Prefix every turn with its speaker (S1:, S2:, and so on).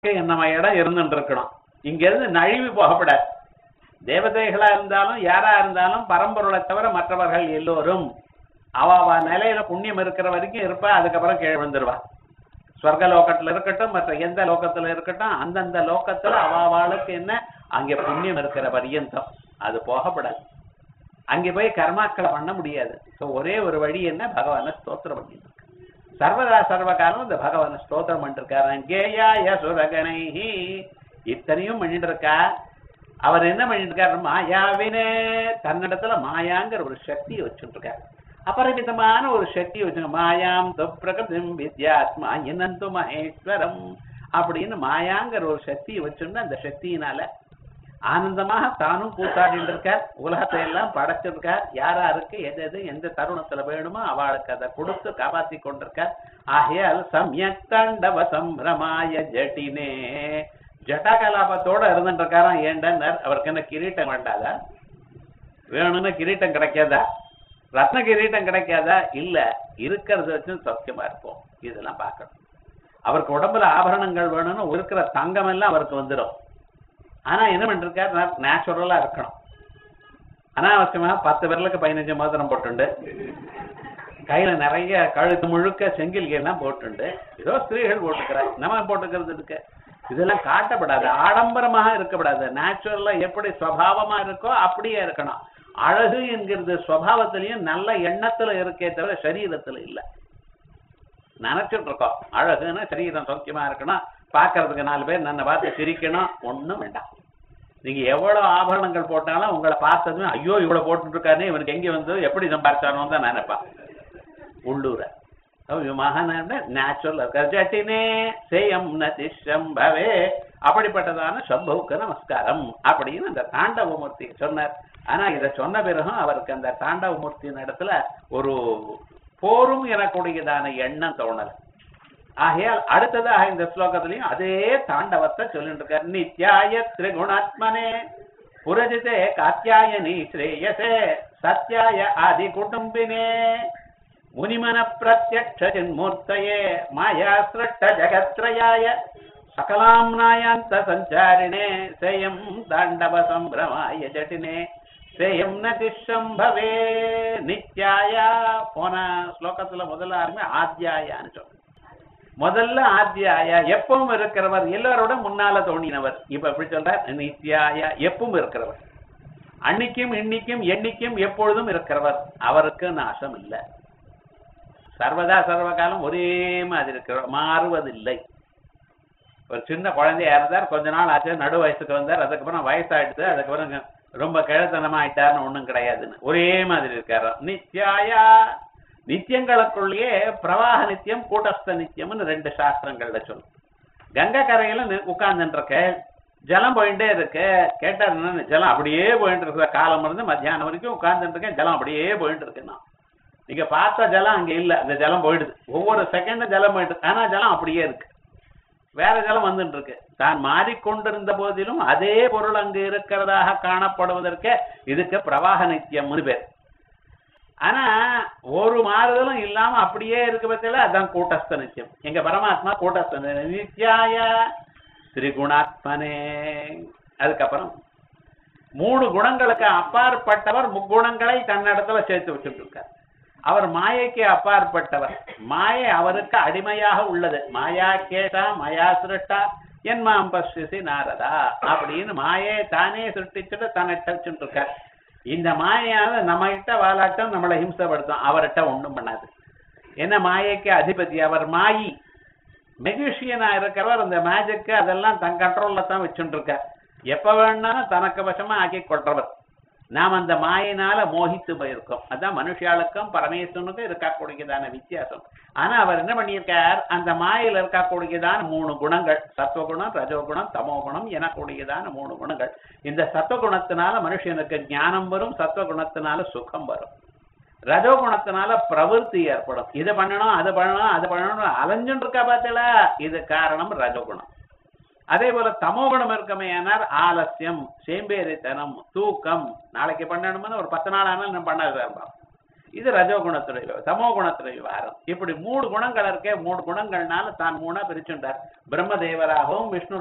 S1: நம்ம இடம் இருந்துட்டு இருக்கணும் இங்க இருந்து நழுவி போகப்படாது தேவதைகளா இருந்தாலும் யாரா இருந்தாலும் பரம்பொருளை தவிர மற்றவர்கள் எல்லோரும் அவ அவ நிலையில புண்ணியம் இருக்கிற வரைக்கும் இருப்பா அதுக்கப்புறம் கீழே விழுந்துருவா ஸ்வர்க லோகத்துல இருக்கட்டும் மற்ற எந்த லோகத்துல இருக்கட்டும் அந்தந்த லோகத்துல அவ அவளுக்கு என்ன அங்கே புண்ணியம் இருக்கிற பரியந்தம் அது போகப்படாது அங்கே போய் கர்மாக்களை பண்ண முடியாது சோ ஒரே ஒரு வழி என்ன பகவானை ஸ்தோத்திரம் பண்ணிட்டு இருக்கு. சர்வதா சர்வகாலம் இந்த பகவானை ஸ்தோத்திரம் பண்ணிட்டு இருக்காரு கேயாய சுரகணைஹி இத்தனையும் பண்ணிட்டு இருக்கா அவர் என்ன பண்ணிட்டு இருக்காரு மாயாவினே தன்னிடத்துல மாயாங்கிற ஒரு சக்தியை வச்சுட்டு இருக்காரு அபரிமிதமான ஒரு சக்தியை வச்சுங்க மாயாம் தொப்பிரகதிம் வித்யாத்மா என்னந்து மகேஸ்வரம் அப்படின்னு மாயாங்கிற ஒரு சக்தியை வச்சுட்டு அந்த சக்தியினால ஆனந்தமாக தானும் கூத்தாடிட்டு இருக்கார் உலகத்தை எல்லாம் படைச்சிருக்கார் யாரா இருக்கு எது எது எந்த தருணத்துல வேணுமோ அவளுக்கு அதை கொடுத்து காப்பாத்தி கொண்டிருக்கார் ஆகையால் சம்யக் தாண்டவ சம்பிரமாய ஜட்டினே ஜட்டா கலாபத்தோட இருந்துட்டு இருக்காராம் ஏண்டனர் அவருக்கு என்ன கிரீட்டம் வேண்டாதா வேணும்னு கிரீட்டம் கிடைக்காதா ரத்ன கிரீட்டம் கிடைக்காதா இல்ல இருக்கிறத வச்சு சௌக்கியமா இருப்போம் இதெல்லாம் பார்க்கணும் அவருக்கு உடம்புல ஆபரணங்கள் வேணும்னு இருக்கிற தங்கம் எல்லாம் அவருக்கு வந்துடும் ஆனா என்ன பண்ணிருக்காரு நேச்சுரலா இருக்கணும் அனாவசியமா பத்து விரலுக்கு பதினஞ்சு மோதிரம் போட்டுண்டு கையில நிறைய கழுத்து முழுக்க செங்கில் எல்லாம் போட்டுண்டு ஏதோ ஸ்திரீகள் போட்டுக்கிறார் நம்ம போட்டுக்கிறது இருக்கு இதெல்லாம் காட்டப்படாது ஆடம்பரமாக இருக்கப்படாது நேச்சுரலா எப்படி சுவாவமா இருக்கோ அப்படியே இருக்கணும் அழகு என்கிறது சுவாவத்திலையும் நல்ல எண்ணத்துல இருக்கே தவிர சரீரத்துல இல்ல நினைச்சிட்டு இருக்கோம் அழகுன்னா சரீரம் சௌக்கியமா இருக்கணும் பார்க்கறதுக்கு நாலு பேர் நன்னை பார்த்து சிரிக்கணும் ஒண்ணும் வேண்டாம் நீங்க எவ்வளவு ஆபரணங்கள் போட்டாலும் உங்களை பார்த்ததுமே ஐயோ இவ்வளவு போட்டுட்டு இருக்கானே இவனுக்கு எங்க வந்து எப்படி சம்பாரிச்சானோ தான் நினைப்பான் உள்ளூர மகன நேச்சுரல் இருக்க ஜட்டினே சேயம் நதிஷம் பவே அப்படிப்பட்டதான சம்பவுக்கு நமஸ்காரம் அப்படின்னு அந்த தாண்டவமூர்த்தி சொன்னார் ஆனா இதை சொன்ன பிறகும் அவருக்கு அந்த தாண்டவமூர்த்தியின் இடத்துல ஒரு போரும் எனக்கூடியதான எண்ணம் தோணல ஆகையால் அடுத்ததாக இந்த ஸ்லோகத்திலையும் அதே தாண்டவத்தை சொல்லிட்டு இருக்கார் நித்யாய திரிகுணாத்மனே புரஜிதே காத்தியாயனி ஸ்ரேயசே சத்யாய ஆதி குடும்பினே முனிமன பிரத்யக்ஷ ஜன்மூர்த்தயே மாயா சிருஷ்ட ஜகத்ரயாய சகலாம்னாயாந்த சஞ்சாரிணே சேயம் தாண்டவ சம்பிரமாய ஜட்டினே சேயம் நதிஷம்பவே நித்யாய போன ஸ்லோகத்துல முதல்ல ஆரம்பி ஆத்தியாயான்னு சொல்றோம் முதல்ல ஆத்தியாய எப்பவும் இருக்கிறவர் எல்லாரோட முன்னால தோணினவர் இப்ப எப்படி சொல்ற நித்யாய எப்பவும் இருக்கிறவர் அன்னைக்கும் இன்னைக்கும் என்னைக்கும் எப்பொழுதும் இருக்கிறவர் அவருக்கு நாசம் இல்லை சர்வதா சர்வகாலம் ஒரே மாதிரி இருக்கிறவர் மாறுவதில்லை ஒரு சின்ன குழந்தையா இருந்தார் கொஞ்ச நாள் ஆச்சு நடு வயசுக்கு வந்தார் அதுக்கப்புறம் வயசாயிடுது அதுக்கப்புறம் ரொம்ப கிழத்தனமா ஆயிட்டாருன்னு ஒண்ணும் கிடையாதுன்னு ஒரே மாதிரி இருக்காரு நித்யாயா நித்தியங்களுக்குள்ளேயே பிரவாக நித்தியம் கூட்டஸ்த நித்தியம்னு ரெண்டு சாஸ்திரங்கள்ல சொல்லும் கங்கை கரையில உட்கார்ந்துட்டு இருக்க ஜலம் போயிட்டே இருக்கு கேட்டா என்னன்னு ஜலம் அப்படியே போயிட்டு இருக்கு காலம் இருந்து மத்தியானம் வரைக்கும் உட்கார்ந்துட்டு இருக்கேன் ஜலம் அப்படியே போயிட்டு இருக்குன்னா நீங்க பார்த்த ஜலம் அங்க இல்ல அந்த ஜலம் போயிடுது ஒவ்வொரு செகண்டும் ஜலம் போயிட்டு இருக்கு. ஆனா ஜலம் அப்படியே இருக்கு வேற ஜலம் வந்துட்டு இருக்கு தான் மாறிக்கொண்டிருந்த போதிலும் அதே பொருள் அங்கு இருக்கிறதாக காணப்படுவதற்கு இதுக்கு பிரவாக நித்தியம்னு பேர் ஆனா ஒரு மாறுதலும் இல்லாம அப்படியே இருக்க பத்தில அதான் கூட்டஸ்த நித்தியம் எங்க பரமாத்மா கூட்டஸ்த நித்யாய திரிகுணாத்மனே அதுக்கப்புறம் மூணு குணங்களுக்கு அப்பாற்பட்டவர் முக்குணங்களை தன்னிடத்துல சேர்த்து வச்சுட்டு இருக்கார் அவர் மாயைக்கு அப்பாற்பட்டவர் மாயை அவருக்கு அடிமையாக உள்ளது மாயா கேட்டா மயா சிருஷ்டா என் மாம் பசிசி நாரதா அப்படின்னு மாயை தானே சிருஷ்டிச்சுட்டு தன்னிட்ட வச்சுட்டு இருக்கார் இந்த மாயால நம்ம கிட்ட வாலாட்டம் நம்மளை ஹிம்சப்படுத்தும் அவர்கிட்ட ஒண்ணும் பண்ணாது என்ன மாயைக்கு அதிபதி அவர் மாயி மெஜிஷியனா இருக்கிறவர் அந்த மேஜிக்கு அதெல்லாம் தன் கண்ட்ரோல்ல தான் வச்சுட்டு இருக்கார் எப்ப வேணாலும் தனக்கு வசமா ஆக்கி கொள்றவர் நாம் அந்த மாயினால மோகித்து போயிருக்கோம் அதான் மனுஷாளுக்கும் பரமேஸ்வரனுக்கும் இருக்கக்கூடியதான வித்தியாசம் ஆனா அவர் என்ன பண்ணியிருக்கார் அந்த மாயில இருக்கக்கூடியதான மூணு குணங்கள் சத்வகுணம் ரஜோகுணம் தமோகுணம் எனக்கூடியதான மூணு குணங்கள் இந்த சத்வகுணத்தினால மனுஷனுக்கு ஞானம் வரும் சத்வகுணத்தினால சுகம் வரும் ரஜோகுணத்தினால பிரவருத்தி ஏற்படும் இது பண்ணணும் அது பண்ணணும் அது பண்ணணும் அலைஞ்சுட்டு இருக்கா பார்த்தல இது காரணம் ரஜோகுணம் அதே போல தமோகுணம் இருக்கமே ஏனார் ஆலசியம் சேம்பேரித்தனம் தூக்கம் நாளைக்கு பண்ணணும்னு ஒரு பத்து நாள் ஆனாலும் நம்ம பண்ணாது இருப்பான் இது ரஜோகுணத்துடைய விவ- தமோ குணத்துடைய விவகாரம் இப்படி மூணு குணங்கள் இருக்கே மூணு குணங்கள்னால தான் மூணா பிரிச்சுட்டார் பிரம்மதேவராகவும் விஷ்ணு